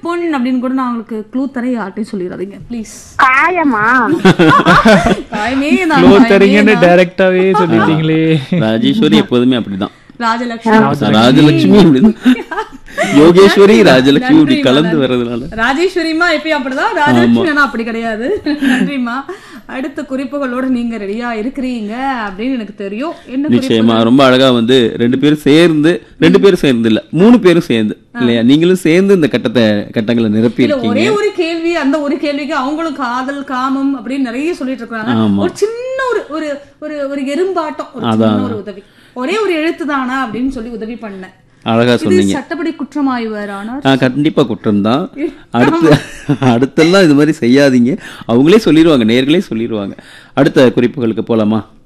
பொன் அப்படின்னு கூட நான் உங்களுக்கு க்ளூ தரேன் யார்ட்டையும் சொல்லிடாதீங்க ப்ளீஸ் காயமா தாய்மே தான் க்ளோ தாய்மே தரீங்கன்னு தான். டைரக்டாவே சொல்லிட்டீங்களே ராஜேஸ்வரி எப்போதுமே அப்படிதான் ராஜலட்சுமி ராஜலட்சுமி அப்படிதான் யோகேஸ்வரி ராஜலட்சுமி இப்படி நன்றிம்மா, கலந்து நன்றி. வர்றதுனால ராஜேஸ்வரிமா எப்பயும் அப்படிதான் ராஜலட்சுமி ஆனா அப்படி கிடையாது நன்றிம்மா அடுத்த குறிப்புகளோட நீங்க ரெடியா இருக்கிறீங்க அப்படின்னு எனக்கு தெரியும் என்ன குறிப்பு நிச்சயமா ரொம்ப அழகா வந்து ரெண்டு பேரும் சேர்ந்து ரெண்டு பேரும் சேர்ந்து இல்ல மூணு பேரும் சேர்ந்து இல்லையா நீங்களும் சேர்ந்து இந்த கட்டத்தை கட்டங்களை நிரப்பி இல்ல இருக்கீங்க ஒரே ஒரு கேள்வி அந்த ஒரு கேள்விக்கு அவங்களும் காதல் காமம் அப்படின்னு நிறைய சொல்லிட்டு இருக்காங்க ஆமா. ஒரு சின்ன ஒரு ஒரு ஒரு ஒரு எறும்பாட்டம் ஒரு அதான், சின்ன ஒரு உதவி ஒரே ஒரு எழுத்து தானா அப்படின்னு சொல்லி உதவி பண்ணேன் அழகா இது சொன்னீங்க சட்டப்படி குற்றமாய்வர் ஆனால் ஆ கண்டிப்பா குற்றம்தான் அடுத்து அடுத்தெல்லாம் இது மாதிரி செய்யாதீங்க அவங்களே சொல்லிடுவாங்க நேர்களே சொல்லிடுவாங்க அடுத்த குறிப்புகளுக்கு போலாமா